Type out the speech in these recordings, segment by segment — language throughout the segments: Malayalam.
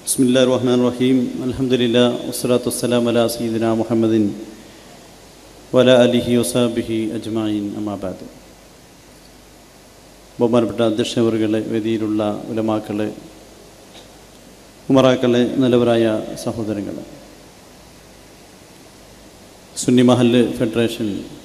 بسم الله الرحمن الرحيم الحمد لله والصلاة والسلام على سيدنا محمد وعلى آله وصحبه أجمعين أما بعد ബഹുമാനപ്പെട്ട അധ്യക്ഷവറുകളെ വേദിയിലുള്ള ഉലമാക്കളെ ഉമറാക്കളെ നല്ലവരായ സഹോദരങ്ങളെ സുന്നി മഹല്ല് ഫെഡറേഷൻ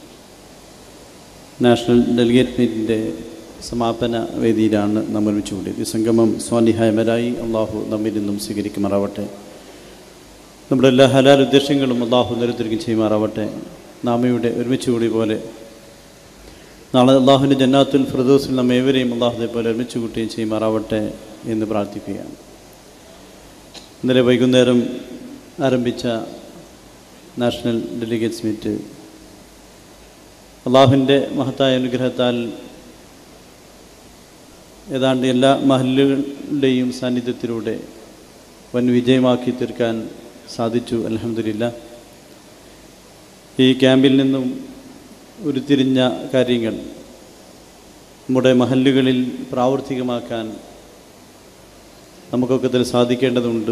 നാഷണൽ ഡെലിഗേറ്റ് മീറ്റിൻ്റെ സമാപന വേദിയിലാണ് നമ്മൾ ഒരുമിച്ചുകൂടിയത് ഈ സംഗമം സ്വാനിഹായമരായി അള്ളാഹു നമ്മിൽ നിന്നും സ്വീകരിക്കുമാറാവട്ടെ നമ്മുടെ എല്ലാ ഹലാൽ ഉദ്ദേശങ്ങളും അള്ളാഹു നിരത്തിരിക്കും ചെയ്യുമാറാവട്ടെ നാമയുടെ ഒരുമിച്ചുകൂടി പോലെ നാളെ അള്ളാഹുവിൻ്റെ ജന്നാത്തുൽ ഫിറദോസിൽ നമ്മ ഏവരെയും അള്ളാഹുദെ പോലെ ഒരുമിച്ച് കൂട്ടുകയും ചെയ്യുമാറാവട്ടെ എന്ന് പ്രാർത്ഥിക്കുകയാണ് ഇന്നലെ വൈകുന്നേരം ആരംഭിച്ച നാഷണൽ ഡെലിഗേറ്റ്സ് മീറ്റ് അള്ളാഹുവിൻ്റെ മഹത്തായ അനുഗ്രഹത്താൽ ഏതാണ്ട് എല്ലാ മഹല്ലുകളുടെയും സാന്നിധ്യത്തിലൂടെ വൻ വിജയമാക്കി തീർക്കാൻ സാധിച്ചു അലഹമില്ല ഈ ക്യാമ്പിൽ നിന്നും ഉരുത്തിരിഞ്ഞ കാര്യങ്ങൾ നമ്മുടെ മഹല്ലുകളിൽ പ്രാവർത്തികമാക്കാൻ നമുക്കൊക്കെ ഇതിൽ സാധിക്കേണ്ടതുണ്ട്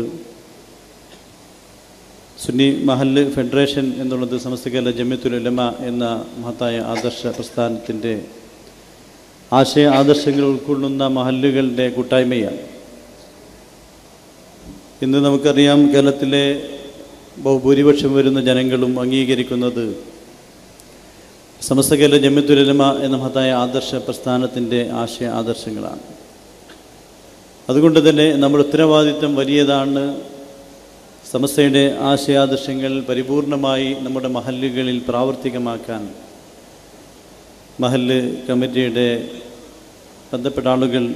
സുന്നി മഹല്ല് ഫെഡറേഷൻ എന്നുള്ളത് സമസ്ത കേരള ജമ്യത്തുൽ ഉലമ എന്ന മഹത്തായ ആദർശ പ്രസ്ഥാനത്തിൻ്റെ ആശയ ആദർശങ്ങൾ ഉൾക്കൊള്ളുന്ന മഹല്ലുകളുടെ കൂട്ടായ്മയാണ് ഇന്ന് നമുക്കറിയാം കേരളത്തിലെ ബഹുഭൂരിപക്ഷം വരുന്ന ജനങ്ങളും അംഗീകരിക്കുന്നത് സമസ്ത കേരള ജമ്യത്തുലമ എന്ന മഹത്തായ ആദർശ പ്രസ്ഥാനത്തിൻ്റെ ആശയ ആദർശങ്ങളാണ് അതുകൊണ്ട് തന്നെ നമ്മുടെ ഉത്തരവാദിത്വം വലിയതാണ് സമസ്തയുടെ ആശയാദർശങ്ങൾ പരിപൂർണമായി നമ്മുടെ മഹല്ലുകളിൽ പ്രാവർത്തികമാക്കാൻ മഹല്ല് കമ്മിറ്റിയുടെ ബന്ധപ്പെട്ട ആളുകൾ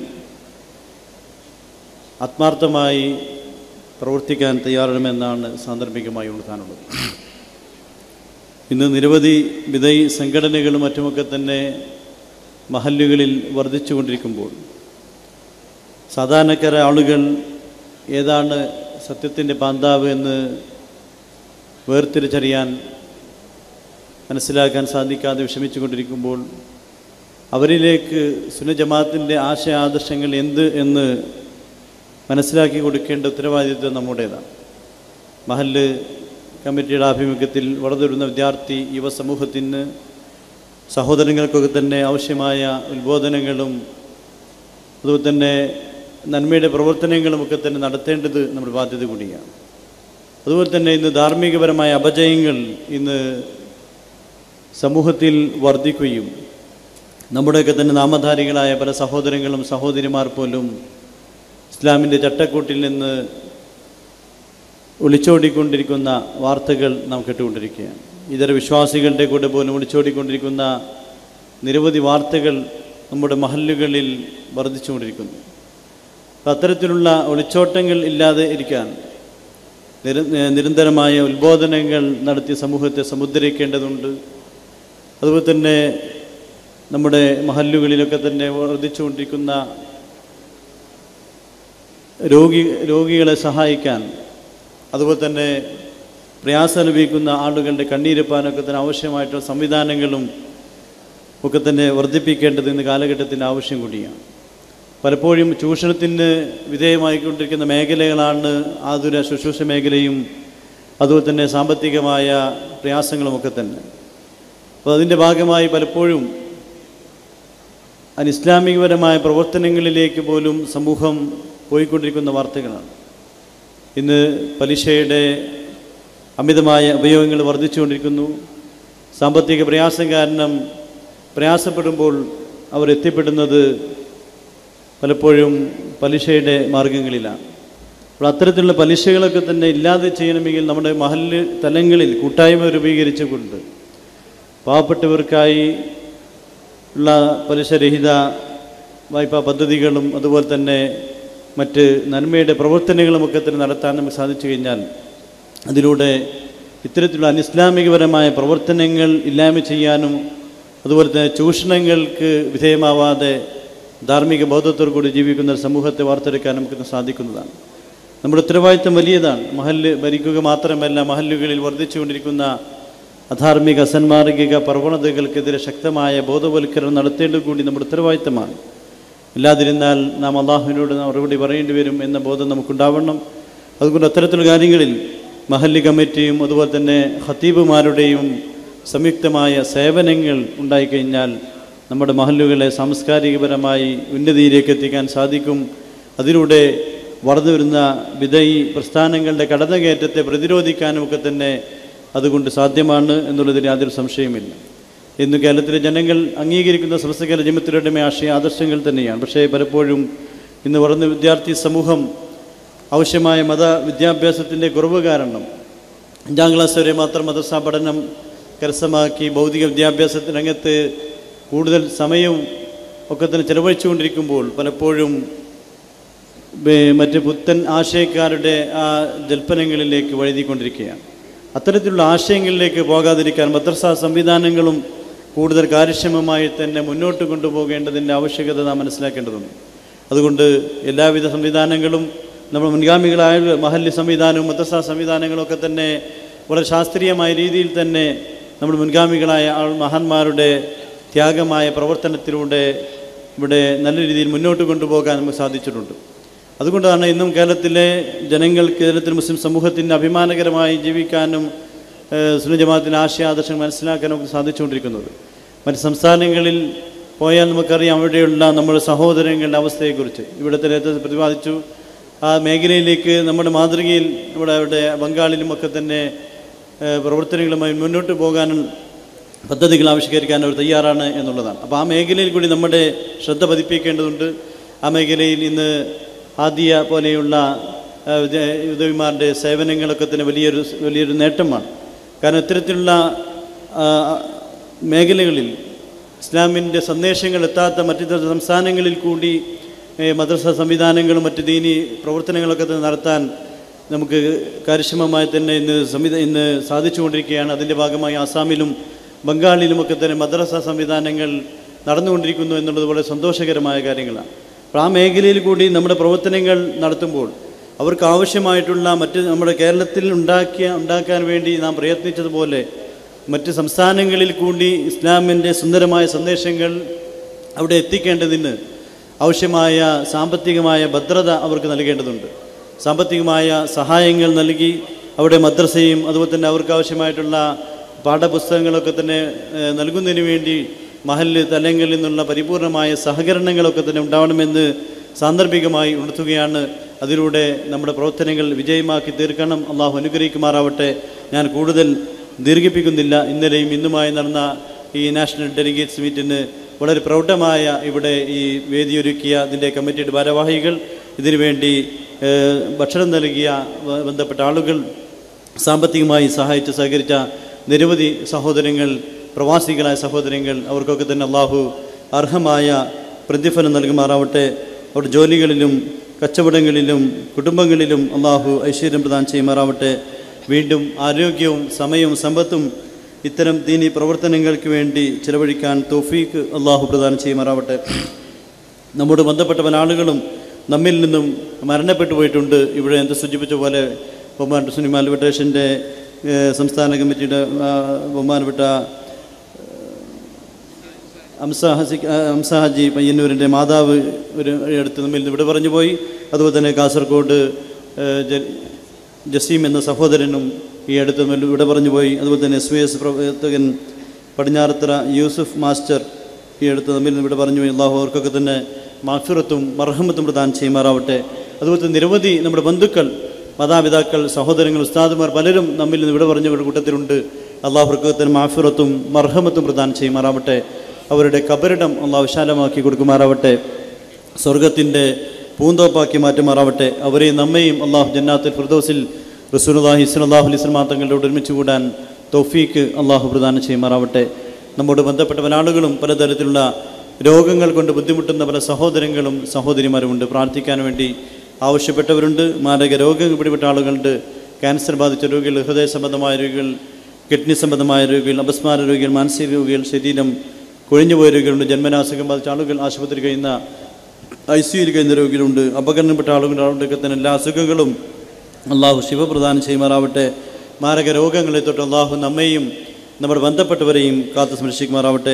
ആത്മാർത്ഥമായി പ്രവർത്തിക്കാൻ തയ്യാറാണെന്നാണ് സാന്ദർഭികമായി ഉണർത്താനുള്ളത് ഇന്ന് നിരവധി വിധൈ സംഘടനകളും മറ്റുമൊക്കെ തന്നെ മഹല്ലുകളിൽ വർദ്ധിച്ചുകൊണ്ടിരിക്കുമ്പോൾ സാധാരണക്കാര ആളുകൾ ഏതാണ് സത്യത്തിൻ്റെ പാന്താവ് എന്ന് വേർതിരിച്ചറിയാൻ മനസ്സിലാക്കാൻ സാധിക്കാതെ വിഷമിച്ചുകൊണ്ടിരിക്കുമ്പോൾ അവരിലേക്ക് സുനജമാത്തിൻ്റെ ആശയ ആദർശങ്ങൾ എന്ത് എന്ന് മനസ്സിലാക്കി കൊടുക്കേണ്ട ഉത്തരവാദിത്വം നമ്മുടേതാണ് മഹല്ല് കമ്മിറ്റിയുടെ ആഭിമുഖ്യത്തിൽ വളർന്നുവരുന്ന വിദ്യാർത്ഥി യുവസമൂഹത്തിന് സഹോദരങ്ങൾക്കൊക്കെ തന്നെ ആവശ്യമായ ഉത്ബോധനങ്ങളും അതുപോലെ തന്നെ നന്മയുടെ പ്രവർത്തനങ്ങളുമൊക്കെ തന്നെ നടത്തേണ്ടത് നമ്മുടെ ബാധ്യത കൂടിയാണ് അതുപോലെ തന്നെ ഇന്ന് ധാർമ്മികപരമായ അപജയങ്ങൾ ഇന്ന് സമൂഹത്തിൽ വർദ്ധിക്കുകയും നമ്മുടെയൊക്കെ തന്നെ നാമധാരികളായ പല സഹോദരങ്ങളും സഹോദരിമാർ പോലും ഇസ്ലാമിൻ്റെ ചട്ടക്കൂട്ടിൽ നിന്ന് ഒളിച്ചോടിക്കൊണ്ടിരിക്കുന്ന വാർത്തകൾ നാം കേട്ടുകൊണ്ടിരിക്കുകയാണ് ഇതര വിശ്വാസികളുടെ കൂടെ പോലും ഒളിച്ചോടിക്കൊണ്ടിരിക്കുന്ന നിരവധി വാർത്തകൾ നമ്മുടെ മഹല്ലുകളിൽ വർദ്ധിച്ചുകൊണ്ടിരിക്കുന്നു അപ്പം അത്തരത്തിലുള്ള ഒളിച്ചോട്ടങ്ങൾ ഇല്ലാതെ ഇരിക്കാൻ നിര നിരന്തരമായ ഉത്ബോധനങ്ങൾ നടത്തി സമൂഹത്തെ സമുദ്രിക്കേണ്ടതുണ്ട് അതുപോലെ തന്നെ നമ്മുടെ മഹല്ലുകളിലൊക്കെ തന്നെ വർദ്ധിച്ചുകൊണ്ടിരിക്കുന്ന രോഗി രോഗികളെ സഹായിക്കാൻ അതുപോലെ തന്നെ പ്രയാസം അനുഭവിക്കുന്ന ആളുകളുടെ കണ്ണീരപ്പാനൊക്കെ തന്നെ ആവശ്യമായിട്ടുള്ള സംവിധാനങ്ങളും ഒക്കെ തന്നെ വർദ്ധിപ്പിക്കേണ്ടത് ഇന്ന് കാലഘട്ടത്തിൻ്റെ ആവശ്യം കൂടിയാണ് പലപ്പോഴും ചൂഷണത്തിന് വിധേയമായിക്കൊണ്ടിരിക്കുന്ന മേഖലകളാണ് ആതുര ശുശ്രൂഷ മേഖലയും അതുപോലെ തന്നെ സാമ്പത്തികമായ പ്രയാസങ്ങളുമൊക്കെ തന്നെ അപ്പോൾ അതിൻ്റെ ഭാഗമായി പലപ്പോഴും അനിസ്ലാമികപരമായ പ്രവർത്തനങ്ങളിലേക്ക് പോലും സമൂഹം പോയിക്കൊണ്ടിരിക്കുന്ന വാർത്തകളാണ് ഇന്ന് പലിശയുടെ അമിതമായ ഉപയോഗങ്ങൾ വർദ്ധിച്ചുകൊണ്ടിരിക്കുന്നു സാമ്പത്തിക പ്രയാസം കാരണം പ്രയാസപ്പെടുമ്പോൾ അവർ എത്തിപ്പെടുന്നത് പലപ്പോഴും പലിശയുടെ മാർഗങ്ങളിലാണ് അപ്പോൾ അത്തരത്തിലുള്ള പലിശകളൊക്കെ തന്നെ ഇല്ലാതെ ചെയ്യണമെങ്കിൽ നമ്മുടെ മഹല് തലങ്ങളിൽ കൂട്ടായ്മ രൂപീകരിച്ചുകൊണ്ട് പാവപ്പെട്ടവർക്കായി ഉള്ള പലിശരഹിത വായ്പാ പദ്ധതികളും അതുപോലെ തന്നെ മറ്റ് നന്മയുടെ പ്രവർത്തനങ്ങളുമൊക്കെ തന്നെ നടത്താൻ നമുക്ക് സാധിച്ചു കഴിഞ്ഞാൽ അതിലൂടെ ഇത്തരത്തിലുള്ള അനിസ്ലാമികപരമായ പ്രവർത്തനങ്ങൾ ഇല്ലായ്മ ചെയ്യാനും അതുപോലെ തന്നെ ചൂഷണങ്ങൾക്ക് വിധേയമാവാതെ ധാർമ്മിക ബോധത്തോടു കൂടി ജീവിക്കുന്ന ഒരു സമൂഹത്തെ വാർത്തെടുക്കാൻ നമുക്ക് സാധിക്കുന്നതാണ് നമ്മുടെ ഉത്തരവാദിത്വം വലിയതാണ് മഹല്ല് ഭരിക്കുക മാത്രമല്ല മഹല്ലുകളിൽ വർദ്ധിച്ചുകൊണ്ടിരിക്കുന്ന അധാർമിക അസന്മാർഗിക പ്രവണതകൾക്കെതിരെ ശക്തമായ ബോധവൽക്കരണം നടത്തേണ്ടത് കൂടി നമ്മുടെ ഉത്തരവാദിത്തമാണ് ഇല്ലാതിരുന്നാൽ നാം അള്ളാഹുവിനോട് മറുപടി പറയേണ്ടി വരും എന്ന ബോധം നമുക്കുണ്ടാവണം അതുകൊണ്ട് അത്തരത്തിലുള്ള കാര്യങ്ങളിൽ മഹല്ലി കമ്മിറ്റിയും അതുപോലെ തന്നെ ഖത്തീബുമാരുടെയും സംയുക്തമായ സേവനങ്ങൾ ഉണ്ടായിക്കഴിഞ്ഞാൽ നമ്മുടെ മഹല്ലുകളെ സാംസ്കാരികപരമായി ഉന്നതിയിലേക്ക് എത്തിക്കാൻ സാധിക്കും അതിലൂടെ വളർന്നു വരുന്ന വിധയി പ്രസ്ഥാനങ്ങളുടെ കടന്നുകയറ്റത്തെ പ്രതിരോധിക്കാനും ഒക്കെ തന്നെ അതുകൊണ്ട് സാധ്യമാണ് എന്നുള്ളതിൽ യാതൊരു സംശയമില്ല ഇന്ന് കേരളത്തിലെ ജനങ്ങൾ അംഗീകരിക്കുന്ന സമസ്ത കേരള ജമത്തിലുടെ ആശയ ആദർശങ്ങൾ തന്നെയാണ് പക്ഷേ പലപ്പോഴും ഇന്ന് വളർന്ന വിദ്യാർത്ഥി സമൂഹം ആവശ്യമായ മത വിദ്യാഭ്യാസത്തിൻ്റെ കുറവ് കാരണം അഞ്ചാം ക്ലാസ് വരെ മാത്രം മദ്രസ പഠനം കരസ്ഥമാക്കി ഭൗതിക വിദ്യാഭ്യാസ രംഗത്ത് കൂടുതൽ സമയവും ഒക്കെ തന്നെ ചെലവഴിച്ചുകൊണ്ടിരിക്കുമ്പോൾ പലപ്പോഴും ബേ- മറ്റ് പുത്തൻ ആശയക്കാരുടെ ആ ജൽപ്പനങ്ങളിലേക്ക് വഴുതിക്കൊണ്ടിരിക്കുകയാണ് അത്തരത്തിലുള്ള ആശയങ്ങളിലേക്ക് പോകാതിരിക്കാൻ മദ്രസ സംവിധാനങ്ങളും കൂടുതൽ കാര്യക്ഷമമായി തന്നെ മുന്നോട്ട് കൊണ്ടുപോകേണ്ടതിൻ്റെ ആവശ്യകത നാം മനസ്സിലാക്കേണ്ടതുണ്ട് അതുകൊണ്ട് എല്ലാവിധ സംവിധാനങ്ങളും നമ്മൾ മുൻഗാമികളായ മഹല്ല് സംവിധാനവും മദ്രസ സംവിധാനങ്ങളും ഒക്കെ തന്നെ വളരെ ശാസ്ത്രീയമായ രീതിയിൽ തന്നെ നമ്മൾ മുൻഗാമികളായ ആൾ മഹാന്മാരുടെ ത്യാഗമായ പ്രവർത്തനത്തിലൂടെ ഇവിടെ നല്ല രീതിയിൽ മുന്നോട്ട് കൊണ്ടുപോകാൻ നമുക്ക് സാധിച്ചിട്ടുണ്ട് അതുകൊണ്ടാണ് ഇന്നും കേരളത്തിലെ ജനങ്ങൾക്ക് കേരളത്തിൽ മുസ്ലിം സമൂഹത്തിന് അഭിമാനകരമായി ജീവിക്കാനും സുന്ന ജമാഅത്തിൻ്റെ ആശയാദർശം മനസ്സിലാക്കാനും ഒക്കെ സാധിച്ചുകൊണ്ടിരിക്കുന്നത് മറ്റ് സംസ്ഥാനങ്ങളിൽ പോയാൽ നമുക്കറിയാം അവിടെയുള്ള നമ്മുടെ സഹോദരങ്ങളുടെ അവസ്ഥയെക്കുറിച്ച് ഇവിടുത്തെ നേതൃത്വം പ്രതിപാദിച്ചു ആ മേഖലയിലേക്ക് നമ്മുടെ മാതൃകയിൽ നമ്മുടെ അവിടെ ബംഗാളിലും ഒക്കെ തന്നെ ഏഹ്, പ്രവർത്തനങ്ങളുമായി മുന്നോട്ട് പോകാനും പദ്ധതികൾ ആവിഷ്കരിക്കാൻ അവർ തയ്യാറാണ് എന്നുള്ളതാണ് അപ്പോൾ ആ മേഖലയിൽ കൂടി നമ്മുടെ ശ്രദ്ധ പതിപ്പിക്കേണ്ടതുണ്ട് ആ മേഖലയിൽ ഇന്ന് ആദ്യ പോലെയുള്ള ആ, വിദ്യ- ഉദവിമാരുടെ സേവനങ്ങളൊക്കെ തന്നെ വലിയൊരു വലിയൊരു നേട്ടമാണ് കാരണം ഇത്തരത്തിലുള്ള ആ, മേഖലകളിൽ ഇസ്ലാമിൻ്റെ സന്ദേശങ്ങൾ എത്താത്ത മറ്റു ചില സംസ്ഥാനങ്ങളിൽ കൂടി ഏ, മദ്രസ സംവിധാനങ്ങളും മറ്റ് ദീനി പ്രവർത്തനങ്ങളൊക്കെ തന്നെ നടത്താൻ നമുക്ക് കാര്യക്ഷമമായി തന്നെ ഇന്ന് സംവിധ ഇന്ന് സാധിച്ചുകൊണ്ടിരിക്കുകയാണ് അതിൻ്റെ ഭാഗമായി ആസാമിലും ബംഗാളിലുമൊക്കെ തന്നെ മദ്രസ സംവിധാനങ്ങൾ നടന്നുകൊണ്ടിരിക്കുന്നു എന്നുള്ളത് വളരെ സന്തോഷകരമായ കാര്യങ്ങളാണ് അപ്പോൾ ആ മേഖലയിൽ കൂടി നമ്മുടെ പ്രവർത്തനങ്ങൾ നടത്തുമ്പോൾ അവർക്ക് ആവശ്യമായിട്ടുള്ള മറ്റ് നമ്മുടെ കേരളത്തിൽ ഉണ്ടാക്കിയ ഉണ്ടാക്കാൻ വേണ്ടി നാം പ്രയത്നിച്ചതുപോലെ മറ്റ് സംസ്ഥാനങ്ങളിൽ കൂടി ഇസ്ലാമിൻ്റെ സുന്ദരമായ സന്ദേശങ്ങൾ അവിടെ എത്തിക്കേണ്ടതിന് ആവശ്യമായ സാമ്പത്തികമായ ഭദ്രത അവർക്ക് നൽകേണ്ടതുണ്ട് സാമ്പത്തികമായ സഹായങ്ങൾ നൽകി അവിടെ മദ്രസയും അതുപോലെ തന്നെ അവർക്ക് ആവശ്യമായിട്ടുള്ള പാഠപുസ്തകങ്ങളൊക്കെ തന്നെ ഏഹ്, നൽകുന്നതിന് വേണ്ടി മഹല്ല് തലങ്ങളിൽ നിന്നുള്ള പരിപൂർണമായ സഹകരണങ്ങളൊക്കെ തന്നെ ഉണ്ടാവണമെന്ന് സാന്ദർഭികമായി ഉണർത്തുകയാണ് അതിലൂടെ നമ്മുടെ പ്രവർത്തനങ്ങൾ വിജയമാക്കി തീർക്കണം അള്ളാഹു അനുഗ്രഹിക്കുമാറാവട്ടെ ഞാൻ കൂടുതൽ ദീർഘിപ്പിക്കുന്നില്ല ഇന്നലെയും ഇന്നുമായി നടന്ന ഈ നാഷണൽ ഡെലിഗേറ്റ്സ് മീറ്റിന് വളരെ പ്രൗഢമായ ഇവിടെ ഈ വേദിയൊരുക്കിയ ഇതിൻ്റെ കമ്മിറ്റിയുടെ ഭാരവാഹികൾ ഇതിനുവേണ്ടി ഏഹ്, ഭക്ഷണം നൽകിയ ബ- ബന്ധപ്പെട്ട ആളുകൾ സാമ്പത്തികമായി സഹായിച്ച് സഹകരിച്ച നിരവധി സഹോദരങ്ങൾ പ്രവാസികളായ സഹോദരങ്ങൾ അവർക്കൊക്കെ തന്നെ അള്ളാഹു അർഹമായ പ്രതിഫലം നൽകുമാറാവട്ടെ അവരുടെ ജോലികളിലും കച്ചവടങ്ങളിലും കുടുംബങ്ങളിലും അള്ളാഹു ഐശ്വര്യം പ്രദാനം ചെയ്യുമാറാവട്ടെ വീണ്ടും ആരോഗ്യവും സമയവും സമ്പത്തും ഇത്തരം ദീനി പ്രവർത്തനങ്ങൾക്ക് വേണ്ടി ചിലവഴിക്കാൻ തോഫീക്ക് അള്ളാഹു പ്രദാനം ചെയ്യുമാറാവട്ടെ നമ്മോട് ബന്ധപ്പെട്ട പല ആളുകളും നമ്മിൽ നിന്നും മരണപ്പെട്ടു പോയിട്ടുണ്ട് ഇവിടെ എന്ത് സൂചിപ്പിച്ച പോലെ ബഹുമാനപ്പെട്ട സുനിമാൽ ഫെഡറേഷൻ്റെ ഏഹ്, സംസ്ഥാന കമ്മിറ്റിയുടെ ആ, ബഹുമാനപ്പെട്ട അംസ ഹസി അംസ ഹാജി പയ്യന്നൂരിൻ്റെ മാതാവ് ഒരു അടുത്ത് നമ്മിൽ നിന്ന് ഇവിടെ പറഞ്ഞു പോയി അതുപോലെ തന്നെ കാസർഗോഡ് ഏഹ്, ജ- ജസീം എന്ന സഹോദരനും ഈ അടുത്ത് നമ്മിൽ ഇവിടെ പറഞ്ഞു പോയി അതുപോലെ തന്നെ എസ് വി എസ് പ്രവർത്തകൻ പടിഞ്ഞാറത്തറ യൂസുഫ് മാസ്റ്റർ ഈ അടുത്ത് നമ്മിൽ നിന്ന് ഇവിടെ പറഞ്ഞു പോയി അള്ളാഹു അവർക്കൊക്കെ തന്നെ മാഫിറത്തും മർഹമത്തും പ്രദാനം ചെയ്യുമാറാവട്ടെ അതുപോലെ തന്നെ നിരവധി നമ്മുടെ ബന്ധുക്കൾ മാതാപിതാക്കൾ സഹോദരങ്ങൾ ഉസ്താദുമാർ പലരും നമ്മിൽ നിന്ന് ഇവിടെ പറഞ്ഞവരുടെ കൂട്ടത്തിലുണ്ട് അള്ളാഹുർക്ക് തന്നെ മാഫിറത്തും മർഹമത്തും പ്രദാനം ചെയ്യുമാറാവട്ടെ അവരുടെ കബരിടം അള്ളാഹു വിശാലമാക്കി കൊടുക്കുമാറാവട്ടെ സ്വർഗത്തിൻ്റെ പൂന്തോപ്പാക്കി മാറ്റുമാറാവട്ടെ അവരെയും നമ്മയും അള്ളാഹു ജന്നാത്തുൽ ഫിർദോസിൽ റസൂലുള്ളാഹി സ്വല്ലല്ലാഹു അലൈഹി വസല്ലം തങ്ങളോട് ഒരുമിച്ച് കൂടാൻ തൗഫീക്ക് അള്ളാഹു പ്രദാനം ചെയ്യുമാറാവട്ടെ നമ്മോട് ബന്ധപ്പെട്ട പല ആളുകളും പലതരത്തിലുള്ള രോഗങ്ങൾ കൊണ്ട് ബുദ്ധിമുട്ടുന്ന പല സഹോദരങ്ങളും സഹോദരിമാരുമുണ്ട് പ്രാർത്ഥിക്കാൻ വേണ്ടി ആവശ്യപ്പെട്ടവരുണ്ട് മാരക രോഗങ്ങൾ പിടിപെട്ട ആളുകളുണ്ട് ക്യാൻസർ ബാധിച്ച രോഗികൾ ഹൃദയ സംബന്ധമായ രോഗികൾ കിഡ്നി സംബന്ധമായ രോഗികൾ അപസ്മാര രോഗികൾ മാനസിക രോഗികൾ ശരീരം കൊഴിഞ്ഞുപോയ രോഗികളുണ്ട് ജന്മനാശകം ബാധിച്ച ആളുകൾ ആശുപത്രി കഴിയുന്ന ഐ സിയിൽ കഴിയുന്ന രോഗികളുണ്ട് അപകടപ്പെട്ട ആളുകളുടെ ആളുടെയൊക്കെ തന്നെ എല്ലാ അസുഖങ്ങളും അള്ളാഹു ശിവപ്രദാനം ചെയ്യുമാറാവട്ടെ മാരക രോഗങ്ങളെ തൊട്ട് അള്ളാഹു നമ്മെയും നമ്മുടെ ബന്ധപ്പെട്ടവരെയും കാത്തു സംരക്ഷിക്കുമാറാവട്ടെ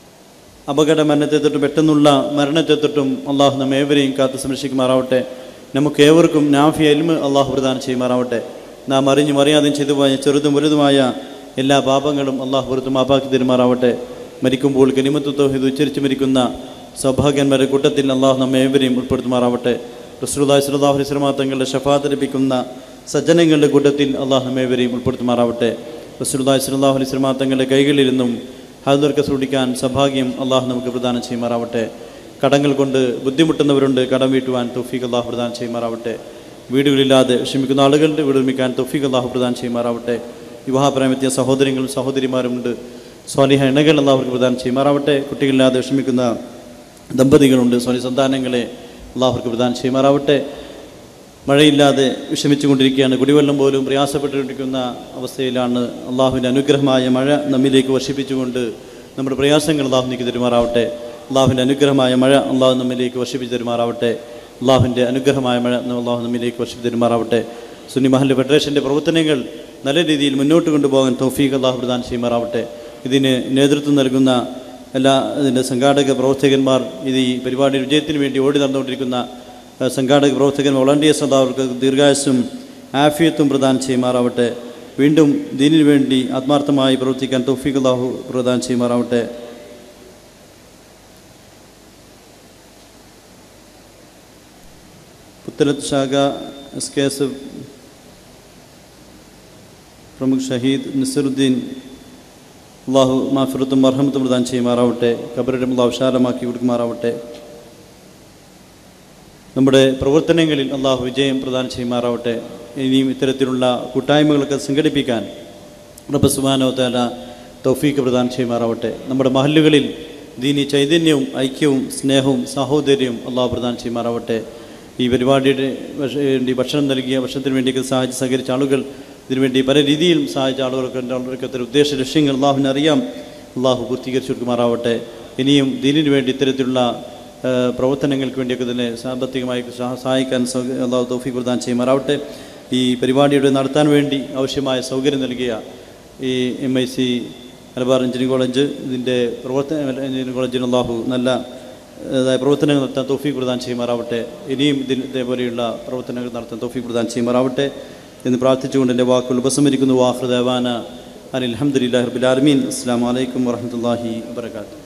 അപകട മരണത്തെ തൊട്ടും പെട്ടെന്നുള്ള മരണത്തെ തൊട്ടും അള്ളാഹു നമ്മേവരെയും കാത്തു സംരക്ഷിക്കുമാറാവട്ടെ നമുക്ക് ഏവർക്കും നാഫി എൽമ് അള്ളാഹു പ്രദാനം ചെയ്യുമാറാവട്ടെ നാം അറിഞ്ഞും അറിയാതെയും ചെയ്തു പോയ ചെറുതും വലുതുമായ എല്ലാ പാപങ്ങളും അള്ളാഹു പുറത്ത് മാപ്പാക്കി തരുമാറാവട്ടെ മരിക്കുമ്പോൾ കനിമത്തു തൗഹീദ് ഉച്ചരിച്ച് മരിക്കുന്ന സൗഭാഗ്യന്മാരുടെ കൂട്ടത്തിൽ അള്ളാഹു നമ്മെ ഏവരെയും ഉൾപ്പെടുത്തുമാറാവട്ടെ റസൂലുള്ളാഹി സ്വല്ലല്ലാഹു അലൈഹി വസല്ലം തങ്ങളുടെ ഷഫാത്ത് ലഭിക്കുന്ന സജ്ജനങ്ങളുടെ കൂട്ടത്തിൽ അള്ളാഹു നമ്മെ ഏവരെയും ഉൾപ്പെടുത്തുമാറാവട്ടെ റസൂലുള്ളാഹി സ്വല്ലല്ലാഹു അലൈഹി വസല്ലം തങ്ങളുടെ കൈകളിലിരുന്നും ഹാദർക്ക് സൂടിക്കാൻ സൗഭാഗ്യം അള്ളാഹു നമുക്ക് പ്രദാനം ചെയ്യുമാറാവട്ടെ കടങ്ങൾ കൊണ്ട് ബുദ്ധിമുട്ടുന്നവരുണ്ട് കടം വീട്ടുവാൻ തൗഫീഖ് അള്ളാഹു പ്രദാനം ചെയ്യുമാറാവട്ടെ വീടുകളില്ലാതെ വിഷമിക്കുന്ന ആളുകളുടെ വീട് നിർമ്മിക്കാൻ തൗഫീഖ് അള്ളാഹു പ്രദാനം ചെയ്യുമാറാവട്ടെ വിവാഹപ്രായമെത്തിയ സഹോദരങ്ങളും സഹോദരിമാരുമുണ്ട് സ്വാലിഹ ഇണകൾ അള്ളാഹുർക്ക് പ്രദാനം ചെയ്യുമാറാവട്ടെ കുട്ടികളില്ലാതെ വിഷമിക്കുന്ന ദമ്പതികളുണ്ട് സ്വാലി സന്താനങ്ങളെ അള്ളാഹുർക്ക് പ്രദാനം ചെയ്യുമാറാവട്ടെ മഴയില്ലാതെ വിഷമിച്ചുകൊണ്ടിരിക്കുകയാണ് കുടിവെള്ളം പോലും പ്രയാസപ്പെട്ടുകൊണ്ടിരിക്കുന്ന അവസ്ഥയിലാണ് അള്ളാഹുവിൻ്റെ അനുഗ്രഹമായ മഴ നമ്മിലേക്ക് വർഷിപ്പിച്ചുകൊണ്ട് നമ്മുടെ പ്രയാസങ്ങൾ അള്ളാഹു നീക്കി തരുമാറാവട്ടെ അള്ളാഹുവിൻ്റെ അനുഗ്രഹമായ മഴ അള്ളാഹു നമ്മിലേക്ക് വർഷിപ്പിച്ച് തരുമാറാവട്ടെ അള്ളാഹുവിൻ്റെ അനുഗ്രഹമായ മഴ അള്ളാഹു നമ്മിലേക്ക് വർഷിപ്പിച്ച് തരുമാറാവട്ടെ സുന്നി മഹല്ല് ഫെഡറേഷൻ്റെ പ്രവർത്തനങ്ങൾ നല്ല രീതിയിൽ മുന്നോട്ട് കൊണ്ടുപോകാൻ തൗഫീഖ് അള്ളാഹു പ്രദാനം ചെയ്യുമാറാവട്ടെ ഇതിന് നേതൃത്വം നൽകുന്ന എല്ലാ ഇതിൻ്റെ സംഘാടക പ്രവർത്തകന്മാർ ഇത് ഈ പരിപാടിയുടെ വിജയത്തിന് വേണ്ടി ഓടി നടന്നുകൊണ്ടിരിക്കുന്ന ഏഹ്, സംഘാടക പ്രവർത്തകൻ വോളണ്ടിയേഴ്സ് അവർക്ക് ദീർഘായുസ്സും ആഫിയത്തും പ്രദാനം ചെയ്യുമാറാവട്ടെ വീണ്ടും ദീനിനു വേണ്ടി ആത്മാർത്ഥമായി പ്രവർത്തിക്കാൻ തൗഫീഖ് അള്ളാഹു പ്രദാനം ചെയ്യുമാറാവട്ടെ പുത്തലത്ത് ശാഖ എസ് കെ എസ് പ്രമുഖ് ഷഹീദ് നസറുദ്ദീൻ അള്ളാഹു മാഫിറത്തും മർഹമത്തും പ്രദാനം ചെയ്യുമാറാവട്ടെ കബറിടം അള്ളാഹു വിശാലമാക്കി കൊടുക്കുമാറാവട്ടെ നമ്മുടെ പ്രവർത്തനങ്ങളിൽ അള്ളാഹു വിജയം പ്രദാനം ചെയ്യുമാറാവട്ടെ ഇനിയും ഇത്തരത്തിലുള്ള കൂട്ടായ്മകളൊക്കെ സംഘടിപ്പിക്കാൻ റബ്ബ് സുബാനോ താല തൗഫീക്ക് പ്രദാനം ചെയ്യുമാറാവട്ടെ നമ്മുടെ മഹല്ലുകളിൽ ദീനി ചൈതന്യവും ഐക്യവും സ്നേഹവും സാഹോദര്യവും അള്ളാഹു പ്രദാനം ചെയ്യുമാറാവട്ടെ ഈ പരിപാടിയുടെ ഭക്ഷ- വേണ്ടി ഭക്ഷണം നൽകിയ ഭക്ഷണത്തിന് വേണ്ടിയൊക്കെ സഹായിച്ച് സഹകരിച്ച ആളുകൾ ഇതിനുവേണ്ടി പല രീതിയിലും സഹായിച്ച ആളുകളൊക്കെ ഉണ്ട് അവർക്ക് അത്തരം ഉദ്ദേശ ലക്ഷ്യങ്ങൾ അള്ളാഹുവിനെ അറിയാം അള്ളാഹു പൂർത്തീകരിച്ചു കൊടുക്കുമാറാവട്ടെ ഇനിയും ദീനിനു വേണ്ടി ഇത്തരത്തിലുള്ള ആ, പ്രവർത്തനങ്ങൾക്ക് വേണ്ടിയൊക്കെ തന്നെ സാമ്പത്തികമായി സഹ- സഹായിക്കാൻ സൗക- അള്ളാഹു തൗഫീഖ് പ്രദാനം ചെയ്യുമാറാവട്ടെ ഈ പരിപാടിയുടെ നടത്താൻ വേണ്ടി ആവശ്യമായ സൗകര്യം നൽകിയ ഈ M I C Malabar engineering college ഇതിൻ്റെ പ്രവർത്തന എഞ്ചിനീയറിംഗ് കോളേജിന് അള്ളാഹു നല്ല അതായത് പ്രവർത്തനങ്ങൾ നടത്താൻ തോഫീക്ക് പ്രദാനം ചെയ്യുമാറാവട്ടെ ഇനിയും ഇതിന് ഇതേപോലെയുള്ള പ്രവർത്തനങ്ങൾ നടത്താൻ തോഫീക്ക് പ്രദാനം ചെയ്യുമാറാവട്ടെ എന്ന് പ്രാർത്ഥിച്ചുകൊണ്ട് എൻ്റെ വാക്കുകൾ ഉപസംഹരിക്കുന്നു വാഹൃദേവാന അലി അലഹമുല്ലാ റബുലാലമീൻ അസ്സാം വലൈക്കും വാഹമത്തല്ലാഹി വാബർക്കാത്തു